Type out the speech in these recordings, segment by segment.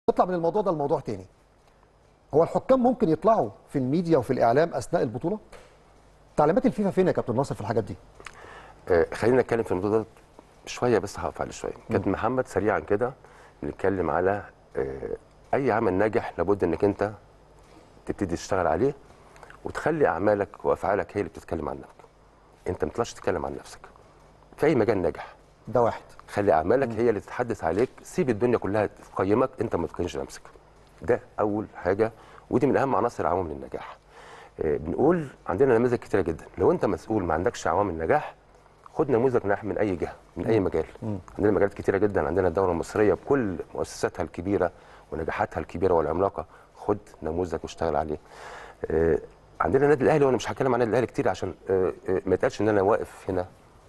نطلع من الموضوع ده لموضوع تاني هو الحكام ممكن يطلعوا في الميديا وفي الاعلام اثناء البطوله تعليمات الفيفا فين يا كابتن ناصر في الحاجات دي آه، خلينا نتكلم في الموضوع ده شويه بس هقف عليه شويه كابتن محمد سريعا كده نتكلم على آه، اي عمل ناجح لابد انك انت تبتدي تشتغل عليه وتخلي اعمالك وافعالك هي اللي بتتكلم عنك انت ما تطلعش تتكلم عن نفسك في اي مجال ناجح ده واحد خلي اعمالك هي اللي تتحدث عليك سيب الدنيا كلها تقيمك انت ما تقيمش نفسك ده اول حاجه ودي من اهم عناصر عوامل النجاح آه، بنقول عندنا نماذج كتيره جدا لو انت مسؤول ما عندكش عوامل نجاح خد نموذج نجاح من اي جهه من اي مجال عندنا مجالات كتيره جدا عندنا الدوله المصريه بكل مؤسساتها الكبيره ونجاحاتها الكبيره والعملاقه خد نموذج واشتغل عليه آه، عندنا النادي الاهلي وانا مش هتكلم عن النادي الاهلي كتير عشان آه، آه، ما يتقالش ان انا واقف هنا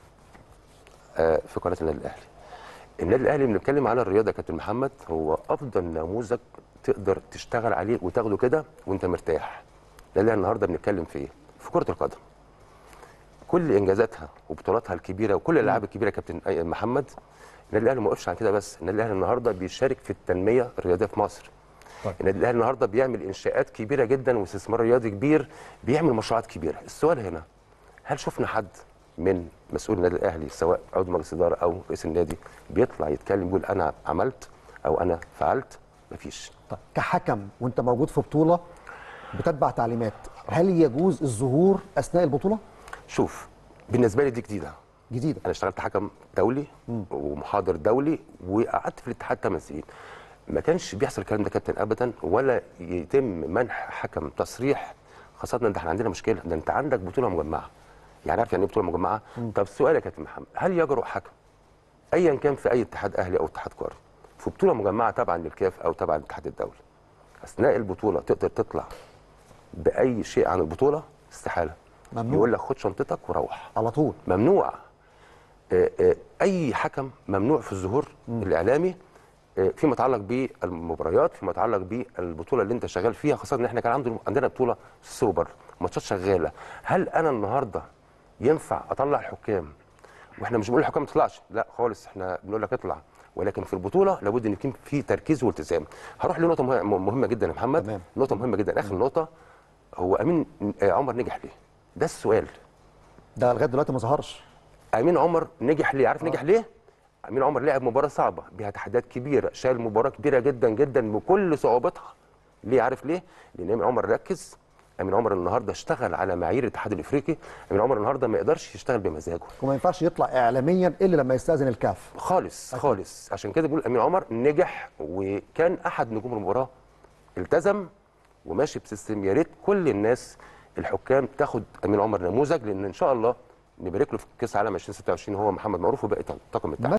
آه، في قناه النادي الاهلي النادي الاهلي بنتكلم على الرياضه يا كابتن محمد هو افضل نموذج تقدر تشتغل عليه وتاخده كده وانت مرتاح النادي الاهلي النهارده بنتكلم في ايه في كره القدم كل انجازاتها وبطولاتها الكبيره وكل الالعاب الكبيره يا كابتن أي- محمد النادي الاهلي ما وقفش عن كده بس النادي الاهلي النهارده بيشارك في التنميه الرياضيه في مصر طيب. النادي الاهلي النهارده بيعمل انشاءات كبيره جدا واستثمار رياضي كبير بيعمل مشروعات كبيره السؤال هنا هل شفنا حد من مسؤول النادي الاهلي سواء عضو مجلس اداره او رئيس النادي بيطلع يتكلم يقول انا عملت او انا فعلت مفيش طيب كحكم وانت موجود في بطوله بتتبع تعليمات هل يجوز الظهور اثناء البطوله شوف بالنسبه لي دي جديده جديده انا اشتغلت حكم دولي ومحاضر دولي وقعدت في الاتحاد 8 سنين ما كانش بيحصل الكلام ده كابتن ابدا ولا يتم منح حكم تصريح خاصه ان احنا عندنا مشكله ده انت عندك بطوله مجمعه يعني عارف يعني ايه بطوله مجمعه طب السؤال يا كابتن محمد هل يجرؤ حكم ايا كان في اي اتحاد اهلي او اتحاد قاري في بطوله مجمعه تبعا للكاف او تبعا للاتحاد الدولي اثناء البطوله تقدر تطلع باي شيء عن البطوله استحاله ممنوع. يقول لك خد شنطتك وروح على طول ممنوع آه، آه، اي حكم ممنوع في الظهور الاعلامي آه، فيما يتعلق بالمباريات فيما يتعلق بالبطوله اللي انت شغال فيها خاصه ان احنا كان عندنا عندنا بطوله سوبر ماتشات شغاله هل انا النهارده ينفع اطلع الحكام واحنا مش بنقول الحكام ما تطلعش لا خالص احنا بنقول لك اطلع ولكن في البطوله لابد ان يكون في تركيز والتزام هروح لنقطه مه- مهمه جدا يا محمد تمام. نقطه مهمه جدا اخر نقطه هو امين آه، عمر نجح ليه ده السؤال ده لغايه دلوقتي ما ظهرش امين عمر نجح ليه عارف نجح ليه امين عمر لعب مباراه صعبه بيها تحديات كبيره شال مباراه كبيره جدا جدا بكل صعوبتها ليه عارف ليه لان امين عمر ركز امين عمر النهارده اشتغل على معايير الاتحاد الافريقي امين عمر النهارده ما يقدرش يشتغل بمزاجه وما ينفعش يطلع اعلاميا الا لما يستاذن الكاف خالص خالص عشان كده بقول امين عمر نجح وكان احد نجوم المباراه التزم وماشي بسيستم يا ريت كل الناس الحكام تاخد امين عمر نموذج لان ان شاء الله نبارك له في كاس العالم 2026 هو محمد معروف وباقي طاقم التحكيم